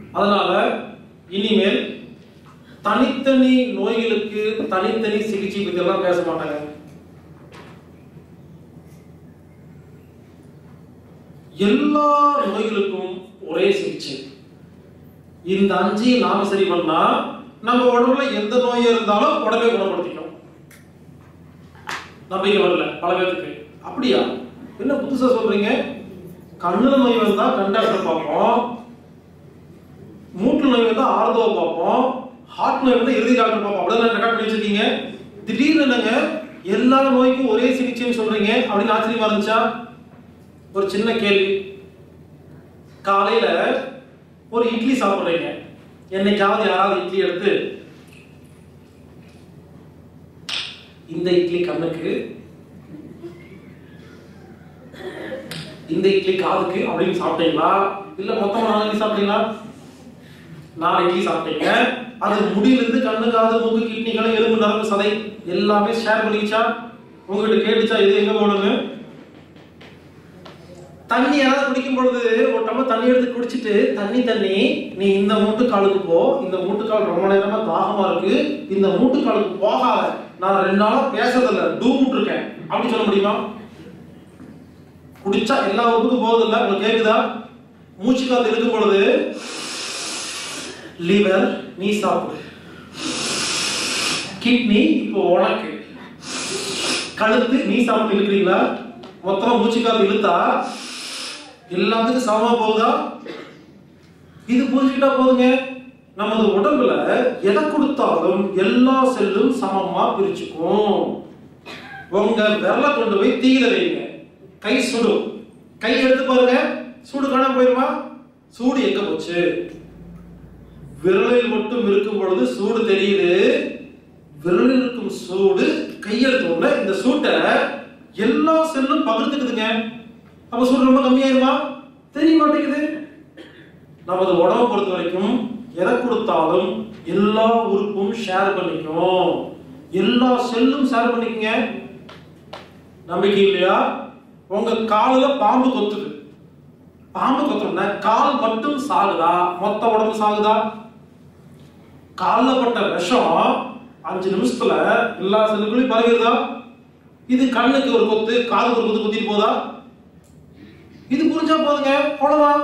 அதனால இனிமேல் தனித்தனி நோய்களுக்கு தனித்தனி சிகிச்சை பத்தி எல்லாம் பேச மாட்டாங்க எல்லா நோய்களுக்கும் ஒரே சிகிச்சை இந்த அஞ்சு நாம சரி பண்ணா நம்ம உடம்புல எந்த நோய் இருந்தாலும் உடம்பே குணப்படுத்திக்கும் நம்பிக்கை வரல பல பேருக்கு அப்படியா என்ன புதுசா சொல்றீங்க கண்ணுல நோய் வந்தா கண் டாக்டர் பார்ப்போம் மூட்டு நோய் வந்தா ஆர்தவ பார்ப்போம் ஹார்ட் நோய் வந்தா இறுதி டாக்டர் பார்ப்போம் அப்படிதான் ரெக்கார்ட் பண்ணி வச்சிருக்கீங்க திடீர்னு என்னங்க எல்லா நோய்க்கும் ஒரே சிகிச்சைன்னு சொல்றீங்க அப்படின்னு ஆச்சரியமா இருந்துச்சா ஒரு சின்ன கேள்வி காலையில ஒரு இட்லி சாப்பிடுறீங்க என்னைக்காவது யாராவது இட்லி எடுத்து இந்த இட்லி கண்ணுக்கு இந்த இட்லி காதுக்கு அப்படின்னு சாப்பிட்டீங்களா இல்ல மொத்தமா நாலு இட்லி சாப்பிட்டீங்களா நாலு இட்லி சாப்பிட்டீங்க அது முடியிலிருந்து கண்ணு காது மூக்கு கிட்னிகள் எலும்பு நரம்பு சதை எல்லாமே ஷேர் பண்ணிச்சா உங்ககிட்ட கேட்டுச்சா இது எங்க போகணுங்க தண்ணி யாராவது குடிக்கும் பொழுது ஒரு டம்ளர் தண்ணி எடுத்து குடிச்சிட்டு தண்ணி தண்ணி நீ இந்த மூட்டுக்காலுக்கு போ இந்த மூட்டுக்கால் ரொம்ப நேரமா தாகமா இருக்கு இந்த மூட்டுக்காலுக்கு போகாத நான் ரெண்டு நாளா பேசுறதில்ல டூ இருக்கேன் அப்படி சொல்ல முடியுமா குடிச்சா எல்லா உறுப்புக்கும் போகுது இல்ல உங்களுக்கு கேக்குதா மூச்சு காத்து இருக்கும் பொழுது லிவர் நீ சாப்பிடு கிட்னி இப்போ உனக்கு கழுத்து நீ சாப்பிட்டு இருக்கிறீங்களா மொத்தமா மூச்சு காத்து இழுத்தா எல்லாத்துக்கும் சமமா போகுதா இது புரிஞ்சுக்கிட்டா போதுங்க நமது உடம்புல எதை கொடுத்தாலும் எல்லா செல்லும் சமமா பிரிச்சுக்கும் உங்க விரலை கொண்டு போய் தீயில வைங்க கை சுடும் கை எடுத்து பாருங்க சூடு காணாம போயிருமா சூடு எங்க போச்சு விரலில் மட்டும் இருக்கும் பொழுது சூடு தெரியுது விரலில் இருக்கும் சூடு கையெழுத்து உடனே இந்த சூட்டை எல்லா செல்லும் பகிர்ந்துக்குதுங்க அப்ப சூடு ரொம்ப கம்மியாயிருமா தெரிய மாட்டேங்குது நமது உடம்பை பொறுத்த வரைக்கும் எதை கொடுத்தாலும் எல்லா உறுப்பும் ஷேர் பண்ணிக்கும் எல்லா செல்லும் ஷேர் பண்ணிக்கங்க நம்பிக்கை இல்லையா உங்க காலுல பாம்பு கொத்துது பாம்பு கொத்துறோம்னா கால் மட்டும் சாகுதா மொத்த உடம்பு சாகுதா கால்ல பட்ட விஷம் அஞ்சு நிமிஷத்துல எல்லா செல்லுக்குள்ளயும் பரவிடுதா இது கண்ணுக்கு ஒரு கொத்து காதுக்கு ஒரு கொத்து குத்திட்டு போதா இது புரிஞ்சா போதுங்க அவ்வளவுதான்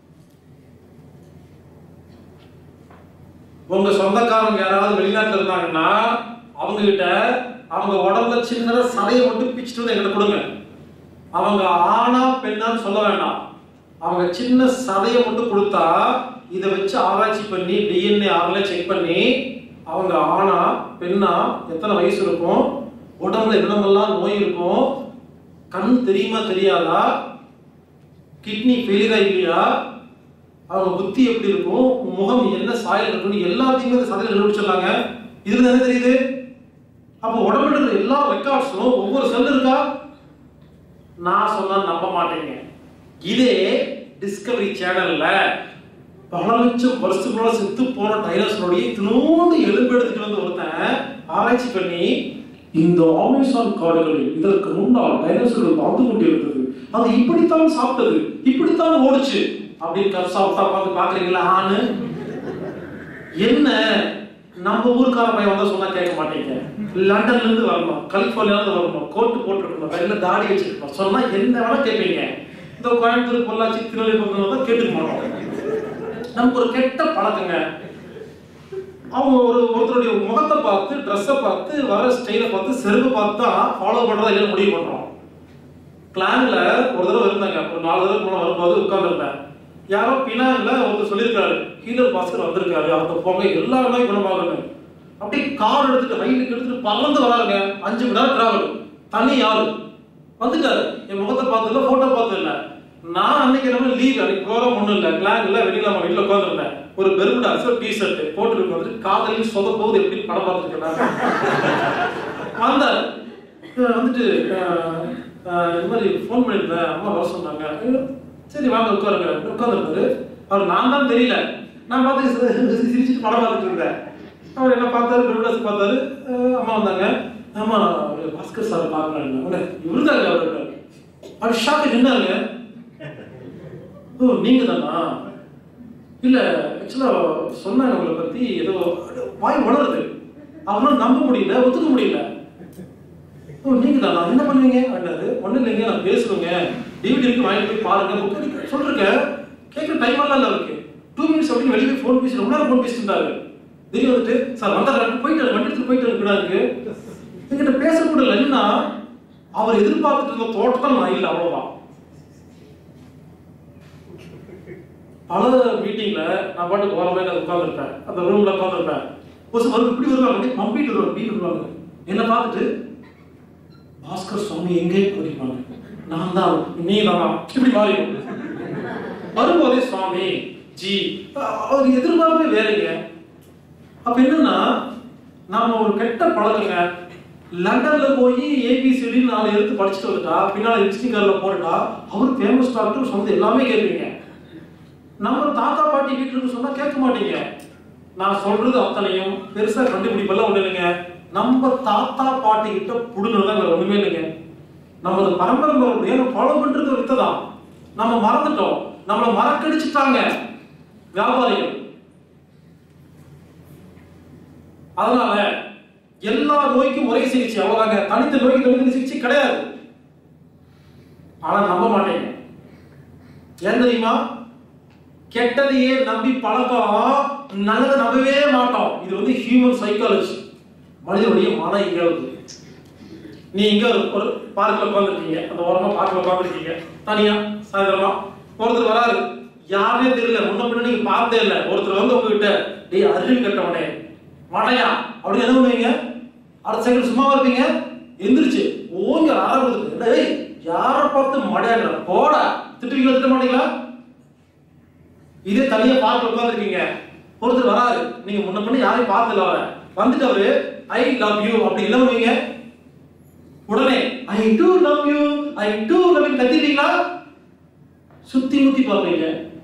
உங்க சொந்தக்காரங்க யாராவது வெளிநாட்டுல இருந்தாங்கன்னா அவங்க கிட்ட அவங்க உடம்புல சின்னதா சதையை மட்டும் பிச்சுட்டு வந்து எங்கிட்ட கொடுங்க அவங்க ஆணா பெண்ணான்னு சொல்ல வேண்டாம் அவங்க சின்ன சதையை மட்டும் கொடுத்தா இதை வச்சு ஆராய்ச்சி பண்ணி டிஎன்ஏ ஆர்ல செக் பண்ணி அவங்க ஆணா பெண்ணா எத்தனை வயசு இருக்கும் உடம்புல என்னமெல்லாம் நோய் இருக்கும் கண் தெரியுமா தெரியாதா கிட்னி ஃபெயிலியரா இல்லையா அவங்க புத்தி எப்படி இருக்கும் முகம் என்ன சாயல் இருக்குன்னு எல்லாத்தையுமே இந்த சதையில கண்டுபிடிச்சிடலாங்க இதுல என்ன தெரியுது அப்போ உடம்புல இருக்கிற எல்லா ரெக்கார்ட்ஸும் ஒவ்வொரு செல் இருக்கா நான் சொன்னா நம்ப மாட்டேங்க இதே டிஸ்கவரி சேனல்ல பல லட்சம் வருஷங்களோட செத்து போன டைனோசருடைய தினோண்டு எலும்பு எடுத்துட்டு வந்து ஒருத்தன் ஆராய்ச்சி பண்ணி இந்த அமேசான் காடுகளில் இதற்கு முன்னால் டைனோசர்கள் வாழ்ந்து கொண்டிருந்தது அது இப்படித்தான் சாப்பிட்டது இப்படித்தான் ஓடுச்சு அப்படின்னு கப்சாப்டா பார்த்து பாக்குறீங்களா ஆணு என்ன நம்ம ஊருக்கார பையன் வந்தா சொன்னா கேட்க மாட்டீங்க லண்டன்ல இருந்து வரணும் கலிபோர்னியால இருந்து வரணும் கோட்டு போட்டிருக்கணும் கையில தாடி வச்சிருக்கணும் சொன்னா என்ன வேணா கேட்பீங்க இந்த கோயம்புத்தூர் பொள்ளாச்சி திருநெல்வேலி பக்கம் தான் கேட்டுக்க மாட்டோம் நமக்கு ஒரு கெட்ட பழக்கங்க அவங்க ஒரு ஒருத்தருடைய முகத்தை பார்த்து ட்ரெஸ்ஸை பார்த்து வர ஸ்டைலை பார்த்து செருப்பை பார்த்து தான் ஃபாலோ பண்றதா இல்லைன்னு முடிவு பண்றோம் பிளான்ல ஒரு தடவை இருந்தாங்க ஒரு நாலு தடவை போன வரும்போது உட்கார்ந்துருந்தேன் யாரோ பினாங்ல ஒருத்தர் சொல்லியிருக்காரு ஹீலர் பாஸ்கர் வந்திருக்காரு அவங்க போங்க எல்லா நோயும் குணமாகணும் அப்படியே கார் எடுத்துட்டு ரயிலுக்கு எடுத்துட்டு பறந்து வராருங்க அஞ்சு மணி நேரம் டிராவல் தனி ஆளு வந்துட்டாரு என் முகத்தை பார்த்ததில்ல போட்டோ பார்த்ததில்ல நான் அன்னைக்கு என்ன லீவ் அன்னைக்கு ப்ரோக்ராம் ஒண்ணும் இல்ல பிளான் இல்ல வெளியில நம்ம வீட்டுல உட்காந்துருந்தேன் ஒரு பெருமிடா டி ஷர்ட் போட்டுட்டு வந்துட்டு காதலில் சொத போகுது எப்படி படம் பார்த்துருக்கேன் வந்தார் அஹ் வந்துட்டு அஹ், அஹ், இந்த மாதிரி ஃபோன் பண்ணியிருந்தேன் அம்மா வர சொன்னாங்க ஐயோ, சரி வாங்க உட்காருங்க உட்காந்துருந்தாரு அவர் நான் தான் தெரியல நான் பார்த்து சி- சிரிச்சுட்டு படம் பார்த்துட்டு இருந்தேன் அவர் என்ன பார்த்தாரு பெருமிடாஸ் பார்த்தாரு அஹ், அம்மா வந்தாங்க அம்மா அவரு பாஸ்கர் சார் பார்க்கணும் இவரு தாங்க அவரு அவர் ஷாக்கு நின்னாருங்க ஓ நீங்க தானா இல்ல ஆக்சுவலா சொன்னாங்க உங்களை பத்தி ஏதோ வாய் உணருது அவங்களும் நம்ப முடியல ஒத்துக்க முடியல ஓ நீங்க தான் என்ன பண்ணுவீங்க அப்படின்னாரு ஒண்ணும் இல்லைங்க நான் பேசுவேங்க டிவிடி இருக்கு வாங்கிட்டு போய் பாருங்க புக் அடிக்க சொல்றேன் கேட்குற டைம் எல்லாம் இல்லை அவருக்கு டூ மினிட்ஸ் அப்படின்னு வெளியே போய் ஃபோன் பேசி ரொம்ப நேரம் ஃபோன் பேசிட்டு இருந்தாரு திடீர்னு வந்துட்டு சார் வந்தாரு போயிட்டு வண்டி எடுத்து போயிட்டு இருக்கிறாருக்கு என்கிட்ட பேச முடியல என்னன்னா அவர் எதிர்பார்த்துட்டு இருந்த தோட்டத்தில் நான் இல்லை அவ்வளவுதான் பல மீட்டிங்ல நான் பாட்டுக்கு ஓரமே உட்காந்துருப்பேன் அந்த ரூம்ல உட்காந்துருப்பேன் ஒரு சில வந்து இப்படி வருவாங்க அப்படியே பம்பிட்டு வருவாங்க இப்படி வருவாங்க என்ன பார்த்துட்டு பாஸ்கர் சுவாமி எங்கே அப்படிம்பாங்க நான் தான் நீ தான் இப்படி மாறி வரும்போதே சுவாமி ஜி அஹ் அவர் எதிர்பார்ப்பே வேறங்க அப்ப என்னன்னா நாம ஒரு கெட்ட பழக்கங்க லண்டன்ல போய் ஏபிசிடி நாலு எடுத்து படிச்சுட்டு வந்துட்டா பின்னால விசிட்டிங் கார்டுல போட்டுட்டா அவர் ஃபேமஸ் டாக்டர் சொன்னது எல்லாமே கேட்பீங்க நம்ம தாத்தா பாட்டி வீட்டுக்கு சொன்னா கேட்க மாட்டீங்க நான் சொல்றது அத்தனையும் பெருசா கண்டுபிடிப்பெல்லாம் ஒண்ணு இல்லைங்க நம்ம தாத்தா பாட்டி கிட்ட புடுங்கதான் வேற ஒண்ணுமே இல்லைங்க நமது பரம்பரை மரபு ஏன்னா ஃபாலோ பண்றது ஒரு வித்தை தான் நம்ம மறந்துட்டோம் நம்மளை மறக்கடிச்சிட்டாங்க வியாபாரிகள் அதனால எல்லா நோய்க்கும் ஒரே சிகிச்சை அவ்வளவுதாங்க தனித்த நோய்க்கு தனித்த சிகிச்சை கிடையாது ஆனா நம்ப மாட்டேங்க ஏன் தெரியுமா கெட்டதையே நம்பி பழக்கம் நல்லதை நம்பவே மாட்டோம் இது வந்து ஹியூமன் சைக்காலஜி மனிதனுடைய மன இயல்பு நீ இங்க ஒரு ஒரு பார்க்ல உட்காந்துருக்கீங்க அந்த ஓரமா பார்க்ல உட்காந்துருக்கீங்க தனியா சாயந்தரமா ஒருத்தர் வராரு யாருனே தெரியல முன்ன பின்ன நீங்க பார்த்தே இல்ல ஒருத்தர் வந்து உங்ககிட்ட டேய் அறிவு கட்டவனே மடையா அப்படின்னு என்ன பண்ணுவீங்க அடுத்த செகண்ட் சும்மா இருப்பீங்க எந்திரிச்சு ஓங்க ஆரம்பிச்சு டேய் யாரை பார்த்து மடையாங்க போடா திட்டுவீங்களா திட்ட மாட்டீங்களா இதே தனியா பார்க்க உட்காந்துருக்கீங்க ஒருத்தர் வராரு நீங்க முன்ன பின்ன யாரையும் பார்த்தல அவரை வந்துட்டு அவரு ஐ லவ் யூ அப்படி என்ன பண்ணுவீங்க உடனே I do love you I do love you கத்திட்டீங்களா சுத்தி முத்தி பார்ப்பீங்க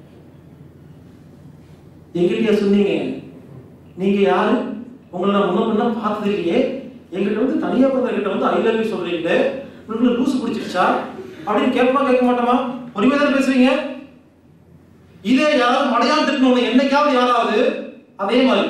எங்கிட்டயா சொன்னீங்க நீங்க யாரு உங்களை நான் முன்ன பின்ன பார்த்தது இல்லையே எங்கிட்ட வந்து தனியா கிட்ட வந்து ஐ லவ் யூ சொல்றீங்களே உங்களுக்கு லூசு பிடிச்சிருச்சா அப்படின்னு கேட்பமா கேட்க மாட்டோமா பொறுமையா தானே பேசுவீங்க இதே யாராவது மடையான் திட்டணும் என்னைக்காவது யாராவது அதே மாதிரி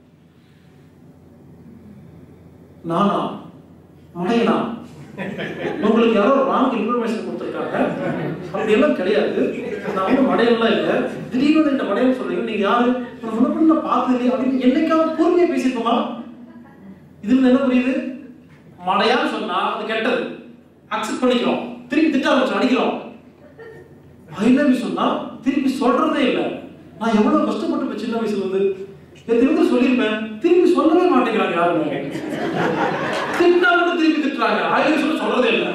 நானா மடையனா உங்களுக்கு யாரோ ராங் இன்ஃபர்மேஷன் கொடுத்துருக்காங்க அப்படி எல்லாம் கிடையாது நான் வந்து மடையெல்லாம் இல்லை திடீர்னு வந்து இந்த மடையன் சொல்றீங்க நீங்க யாரு நான் முன்ன பின்ன நான் பார்த்தது இல்லையே அப்படின்னு என்னைக்காவது பொறுமையா பேசியிருக்கோமா இதுல என்ன புரியுது மடையான்னு சொன்னா அது கெட்டது அக்செப்ட் பண்ணிக்கிறோம் திருப்பி திட்ட ஆரம்பிச்சு அடிக்கிறோம் ஐ லவ் யூ சொன்னா திருப்பி சொல்றதே இல்ல நான் எவ்வளவு கஷ்டப்பட்டு சின்ன வயசுல இருந்து எத்தனை பேர் சொல்லியிருப்பேன் திருப்பி சொல்லவே மாட்டேங்கிறாங்க யாருமே திட்டா கூட திருப்பி திட்டுறாங்க ஐ லவ் யூ சொல்ல சொல்றதே இல்ல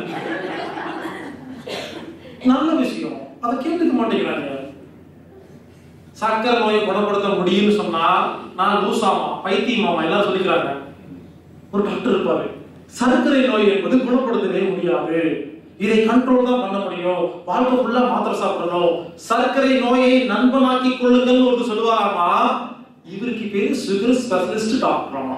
நல்ல விஷயம் அதை கேட்டுக்க மாட்டேங்கிறாங்க சக்கரை நோயை குணப்படுத்த முடியும்னு சொன்னா நான் லூசாமா பைத்தியமாமா எல்லாம் சொல்லிக்கிறாங்க ஒரு டாக்டர் இருப்பாரு சர்க்கரை நோய் என்பது குணப்படுத்தவே முடியாது இதை கண்ட்ரோல் தான் பண்ண முடியும் வாழ்க்கை ஃபுல்லா மாத்திரை சாப்பிடணும் சர்க்கரை நோயை நண்பனாக்கி கொள்ளுங்கள்னு ஒருத்தர் சொல்லுவாராமா இவருக்கு பேரு சுகர் ஸ்பெஷலிஸ்ட் டாக்டராமா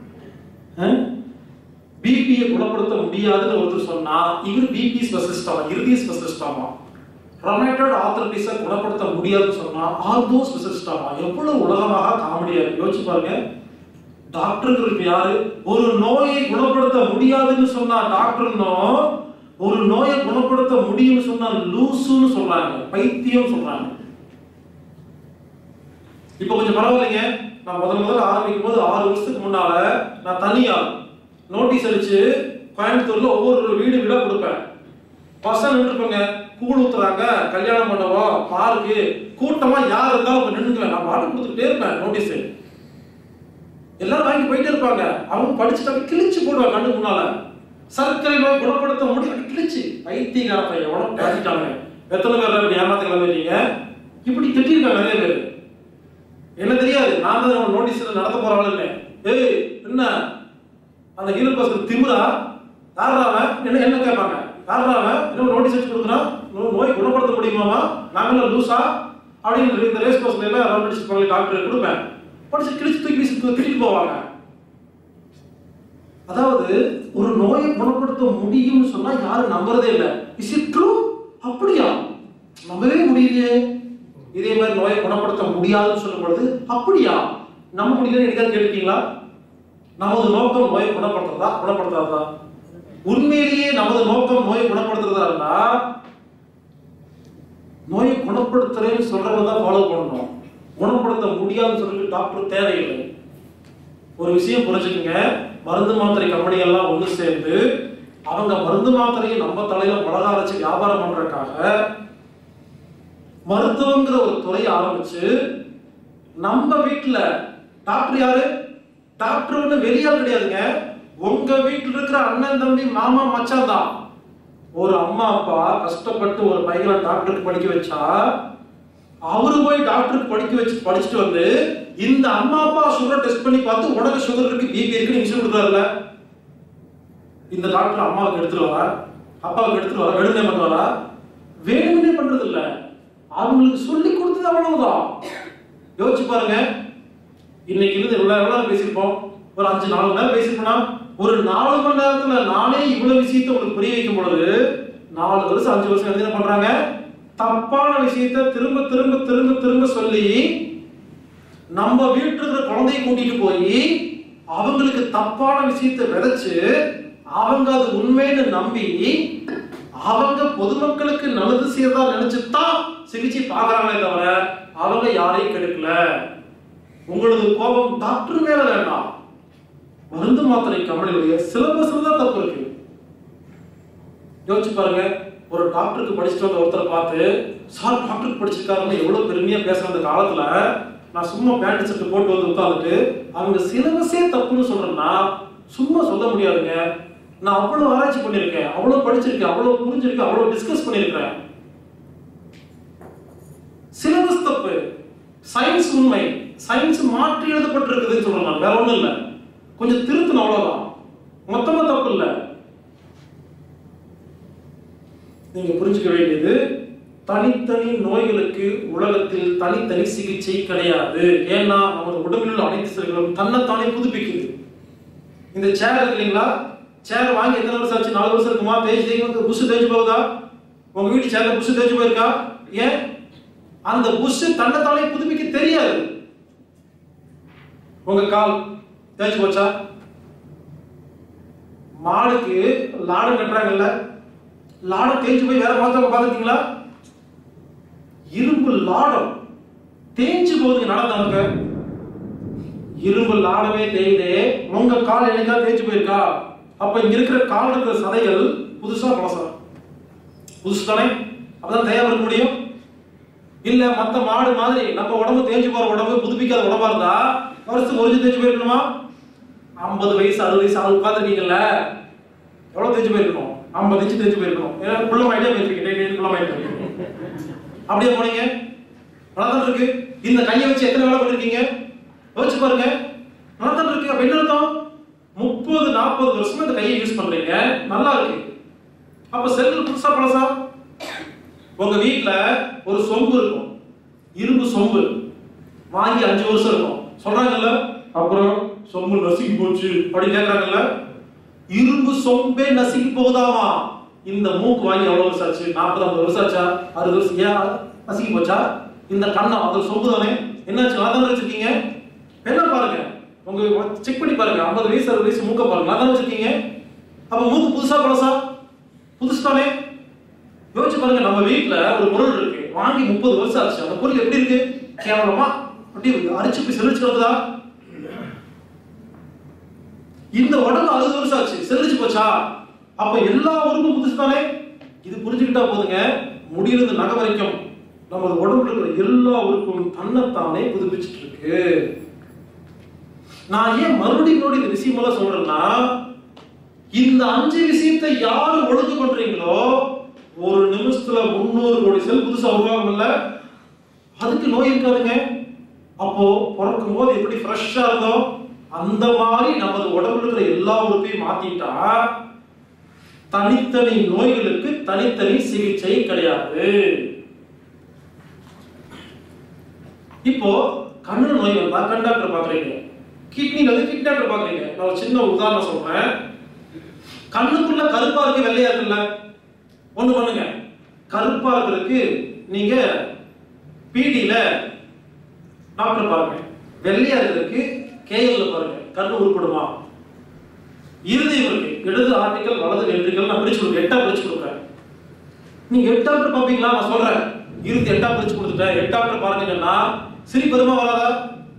பிபியை குணப்படுத்த முடியாதுன்னு ஒருத்தர் சொன்னா இவர் பிபி ஸ்பெஷலிஸ்ட் ஆமா இறுதி ஸ்பெஷலிஸ்ட் ஆமா ரொமேட்டட் ஆர்த்தரைட்டிஸை குணப்படுத்த முடியாதுன்னு சொன்னா ஆர்தோ ஸ்பெஷலிஸ்ட் ஆமா எவ்வளவு உலகமாக காமெடியா இருக்கு யோசிச்சு பாருங்க டாக்டருக்கு யாரு ஒரு நோயை குணப்படுத்த முடியாதுன்னு சொன்னா டாக்டர்னோ ஒரு நோயை குணப்படுத்த முடியும்னு சொன்னா லூசுன்னு சொல்றாங்க பைத்தியம் சொல்றாங்க இப்போ கொஞ்சம் பரவாயில்லைங்க நான் முதல் முதல்ல ஆரம்பிக்கும் போது ஆறு வருஷத்துக்கு முன்னால நான் தனியா நோட்டீஸ் அடிச்சு கோயம்புத்தூர்ல ஒவ்வொரு வீடு வீடா கொடுப்பேன் பசங்க நின்றுப்பாங்க கூழ் ஊத்துறாங்க கல்யாணம் பண்ணவோ பார்க்கு கூட்டமா யார் இருந்தாலும் அப்ப நின்னுக்குவேன் நான் பாட்டு கொடுத்துட்டே இருப்பேன் நோட்டீஸ் எல்லாரும் வாங்கி போயிட்டே இருப்பாங்க அவங்க படிச்சுட்டு கிழிச்சு போடுவாங்க கண்ணு முன்னால சர்க்கரை நோய் குணப்படுத்த முடியும் கிழிச்சு பைத்தியக்கார பையன் எவ்வளவு பேசிட்டாங்க எத்தனை பேர் இப்படி ஏமாத்த கிளம்பிட்டீங்க இப்படி திட்டிருக்காங்க நிறைய பேர் என்ன தெரியாது நான் தான் நோட்டீஸ் நடத்த போறவள இல்லை ஏய் என்ன அந்த ஹீரோ பஸ்க்கு திமிரா யாரா அவன் என்ன என்ன கேட்பாங்க யாரா அவன் என்ன நோட்டீஸ் வச்சு கொடுக்குறான் நோ- நோய் குணப்படுத்த முடியுமாமா நாங்களாம் லூசா அப்படின்னு இந்த ரேஸ் பஸ்ல எல்லாம் ரவுண்ட் அடிச்சு டாக்டர் கொடுப்பேன் படிச்சு கிழிச்சு தூக்கி வீசி திட்டிட்டு போவாங்க அதாவது ஒரு நோயை குணப்படுத்த முடியும்னு சொன்னா யாரும் நம்புறதே இல்லை இஸ் இட் ட்ரூ அப்படியா நம்பவே முடியலையே இதே மாதிரி நோயை குணப்படுத்த முடியாதுன்னு சொல்லும் பொழுது அப்படியா நம்ம முடியல என்னைக்காவது கேட்டிருக்கீங்களா நமது நோக்கம் நோயை குணப்படுத்துறதா குணப்படுத்தாதா உண்மையிலேயே நமது நோக்கம் நோயை குணப்படுத்துறதா இருந்தா நோயை குணப்படுத்துறேன்னு சொல்றவங்க தான் ஃபாலோ பண்ணணும் குணப்படுத்த முடியாதுன்னு சொல்லிட்டு டாக்டர் தேவையில்லை ஒரு விஷயம் புரிஞ்சுக்கங்க மருந்து மாத்திரை கம்பெனி எல்லாம் ஒன்று சேர்ந்து அவங்க மருந்து மாத்திரையை நம்ம தலையில மிளகா வச்சு வியாபாரம் பண்றதுக்காக மருத்துவங்கிற ஒரு துறையை ஆரம்பிச்சு நம்ம வீட்டுல டாக்டர் யாரு டாக்டர் ஒண்ணு வெளியால் கிடையாதுங்க உங்க வீட்டுல இருக்கிற அண்ணன் தம்பி மாமா மச்சான் தான் ஒரு அம்மா அப்பா கஷ்டப்பட்டு ஒரு பையனை டாக்டருக்கு படிக்க வச்சா அவரு போய் டாக்டருக்கு படிக்க வச்சு படிச்சுட்டு வந்து இந்த அம்மா அப்பா சுகர் டெஸ்ட் பண்ணி பார்த்து உனக்கு சுகர் இருக்கு பிபி இருக்கு இன்சுலின் கொடுக்குறாருல இந்த டாக்டர் அம்மாவுக்கு எடுத்துட்டு வரா அப்பாவுக்கு எடுத்துட்டு வரா வேணும்னே பண்ணுவாரா வேணும்னே பண்றது இல்ல அவங்களுக்கு சொல்லி கொடுத்தது அவ்வளவுதான் யோசிச்சு பாருங்க இன்னைக்கு இருந்து இவ்வளவு எவ்வளவு நேரம் பேசியிருப்போம் ஒரு அஞ்சு நாலு மணி நேரம் பேசியிருப்போம்னா ஒரு நாலு மணி நேரத்துல நானே இவ்வளவு விஷயத்தை உங்களுக்கு புரிய வைக்கும் பொழுது நாலு வருஷம் அஞ்சு வருஷம் என்ன பண்றாங்க தப்பான விஷயத்தை திரும்ப திரும்ப திரும்ப திரும்ப சொல்லி நம்ம வீட்டுல இருக்கிற குழந்தைய கூட்டிட்டு போய் அவங்களுக்கு தப்பான விஷயத்தை விதைச்சு அவங்க அது உண்மைன்னு நம்பி அவங்க பொதுமக்களுக்கு நல்லது செய்யறதா நினைச்சு தான் சிகிச்சை பார்க்கறாங்களே தவிர அவங்க யாரையும் கெடுக்கல உங்களது கோபம் டாக்டர் மேல வேண்டாம் மருந்து மாத்திரை கம்பெனியுடைய சிலபஸ்ல தான் தப்பு இருக்கு யோசிச்சு பாருங்க ஒரு டாக்டருக்கு படிச்சுட்டு வந்த ஒருத்தரை பார்த்து சார் டாக்டருக்கு படிச்சிருக்காருன்னு எவ்வளவு பெருமையா பேசுற அந்த காலத்துல நான் சும்மா பேண்ட் ஷர்ட் போட்டு வந்து உட்காந்துட்டு அவங்க சிலபஸே தப்புன்னு சொல்றேன்னா சும்மா சொல்ல முடியாதுங்க நான் அவ்வளவு ஆராய்ச்சி பண்ணியிருக்கேன் அவ்வளவு படிச்சிருக்கேன் அவ்வளவு புரிஞ்சிருக்கேன் அவ்வளவு டிஸ்கஸ் பண்ணியிருக்கேன் சிலபஸ் தப்பு சயின்ஸ் உண்மை சயின்ஸ் மாற்றி எழுதப்பட்டிருக்குதுன்னு சொல்றேன் நான் வேற ஒண்ணும் இல்ல கொஞ்சம் திருத்தணும் அவ்வளவுதான் மொத்தமா தப்பு இல்ல நீங்க புரிஞ்சுக்க வேண்டியது தனித்தனி நோய்களுக்கு உலகத்தில் தனித்தனி சிகிச்சை கிடையாது ஏன்னா நமது உடம்பில் உள்ள அனைத்து செல்களும் தன்னைத்தானே புதுப்பிக்குது இந்த சேர் இருக்கு இல்லைங்களா சேர் வாங்கி எத்தனை வருஷம் ஆச்சு நாலு வருஷம் இருக்குமா தேய்ச்சி தேய்ச்சி புஷ் தேய்ச்சி போகுதா உங்க வீட்டு சேர்ல புஷ் தேய்ச்சி போயிருக்கா ஏன் அந்த புஷ் தன்னைத்தானே புதுப்பிக்க தெரியாது உங்க கால் தேய்ச்சி போச்சா மாடுக்கு லாடம் கட்டுறாங்கல்ல லாடம் தேய்ச்சி போய் வேற மாத்தவங்க பார்த்துருக்கீங்களா இரும்பு லாடம் தேய்ச்சி போகுதுங்க நடந்தவங்க இரும்பு லாடமே தேய்தே உங்க கால் என்னைக்கா தேய்ச்சி போயிருக்கா அப்ப இங்க இருக்கிற கால் இருக்கிற சதைகள் புதுசா பழசா புதுசு தானே அப்பதான் தேவை இருக்க முடியும் இல்ல மத்த மாடு மாதிரி நம்ம உடம்பு தேஞ்சு போற உடம்பு புதுப்பிக்காத உடம்பா இருந்தா வருஷத்துக்கு ஒரு தேஞ்சு போயிருக்கணுமா ஐம்பது வயசு அறுபது வயசு அது உட்காந்துருக்கீங்கல்ல எவ்வளவு தேஞ்சு போயிருக்கணும் ஐம்பது இன்ச்சு தேஞ்சு போயிருக்கணும் ஏன்னா குள்ளமாயிட்டே போயிருக்கீங்க குள்ளமாயிட்டு அப்படியே போனீங்க நல்லா இருக்கு இந்த கையை வச்சு எத்தனை வேலை பண்ணிருக்கீங்க யோசிச்சு பாருங்க நல்லா இருக்கு அப்ப என்ன அர்த்தம் முப்பது நாற்பது வருஷமா இந்த கையை யூஸ் பண்றீங்க நல்லா இருக்கு அப்ப செல்கள் புதுசா பழசா உங்க வீட்ல ஒரு சொம்பு இருக்கும் இரும்பு சொம்பு வாங்கி அஞ்சு வருஷம் இருக்கும் சொல்றாங்கல்ல அப்புறம் சொம்பு நசுக்கி போச்சு அப்படி கேக்குறாங்கல்ல இரும்பு சொம்பே நசுக்கி போகுதாமா இந்த மூக்கு வாங்கி எவ்வளவு வருஷம் ஆச்சு நாற்பது ஐம்பது வருஷம் ஆச்சா அறுபது வருஷம் ஏன் நசுக்கி போச்சா இந்த கண்ணம் அது சொம்பு தானே என்னாச்சு அதான் வச்சிருக்கீங்க என்ன பாருங்க உங்க செக் பண்ணி பாருங்க ஐம்பது வயசு அறுபது வயசு மூக்க பாருங்க அதான் வச்சிருக்கீங்க அப்ப மூக்கு புதுசா பழசா புதுசு தானே யோசிச்சு பாருங்க நம்ம வீட்ல ஒரு பொருள் இருக்கு வாங்கி முப்பது வருஷம் ஆச்சு அந்த பொருள் எப்படி இருக்கு கேவலமா அப்படி அரிச்சு போய் செழிச்சு கிடக்குதா இந்த உடம்பு அறுபது வருஷம் ஆச்சு செழிச்சு போச்சா அப்ப எல்லா உறுப்பும் புதுசு தானே இது புரிஞ்சுக்கிட்டா போதுங்க முடியிலிருந்து நகை வரைக்கும் நமது உடம்புல இருக்கிற எல்லா உறுப்பும் தன்னைத்தானே புதுப்பிச்சுட்டு இருக்கு நான் ஏன் மறுபடியும் மறுபடியும் இந்த விஷயம் எல்லாம் சொல்றேன்னா இந்த அஞ்சு விஷயத்தை யாரு ஒழுங்கு பண்றீங்களோ ஒரு நிமிஷத்துல முன்னூறு கோடி செல் புதுசா உருவாகும்ல அதுக்கு நோய் இருக்காதுங்க அப்போ பிறக்கும் போது எப்படி ஃப்ரெஷ்ஷா இருந்தோம் அந்த மாதிரி நமது உடம்புல இருக்கிற எல்லா உறுப்பையும் மாத்திட்டா தனித்தனி நோய்களுக்கு தனித்தனி சிகிச்சை கிடையாது இப்போ கண்ணு நோய் வந்தா கண் டாக்டர் பாக்குறீங்க கிட்னில வந்து கிட்னி டாக்டர் பாக்குறீங்க நான் ஒரு சின்ன உதாரணம் சொல்றேன் கண்ணுக்குள்ள கருப்பா இருக்கு வெள்ளையா இருக்குல்ல ஒண்ணு பண்ணுங்க கருப்பா இருக்கிறதுக்கு நீங்க பிடியில டாக்டர் பாருங்க வெள்ளையா இருக்கிறதுக்கு கேஎல்ல பாருங்க கண்ணு உருப்படுமா இருதயம் இருக்கு இடது ஆர்டிக்கல் வலது வென்ட்ரிக்கல் நான் பிரிச்சு கொடுக்குறேன் எட்டா பிரிச்சு கொடுக்குறேன் நீங்க எட்டாவது பாப்பீங்களா நான் சொல்றேன் இருபத்தி எட்டா பிரிச்சு கொடுத்துட்டேன் எட்டாவது பாருங்கன்னா சிரிப்பு வருமா வராதா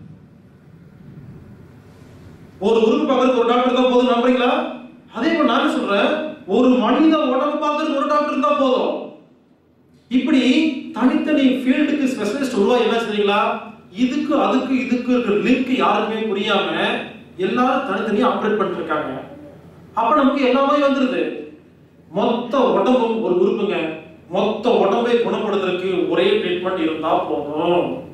ஒரு உறுப்பு பார்க்கறதுக்கு ஒரு டாக்டர் தான் போதும் நம்புறீங்களா அதே போல நான் சொல்றேன் ஒரு மனித உடம்பு பார்க்கறதுக்கு ஒரு டாக்டர் தான் போதும் இப்படி தனித்தனி ஃபீல்டுக்கு ஸ்பெஷலிஸ்ட் உருவாகி என்ன செய்றீங்களா இதுக்கு அதுக்கு இதுக்கு இருக்கிற லிங்க் யாருக்குமே புரியாம எல்லாரும் தனித்தனியா ஆப்ரேட் பண்ணிட்டு இருக்காங்க அப்ப நமக்கு எல்லாமே வந்துருது மொத்த உடம்பும் ஒரு உறுப்புங்க மொத்த உடம்பை குணப்படுத்துறதுக்கு ஒரே ட்ரீட்மெண்ட் இருந்தா போதும்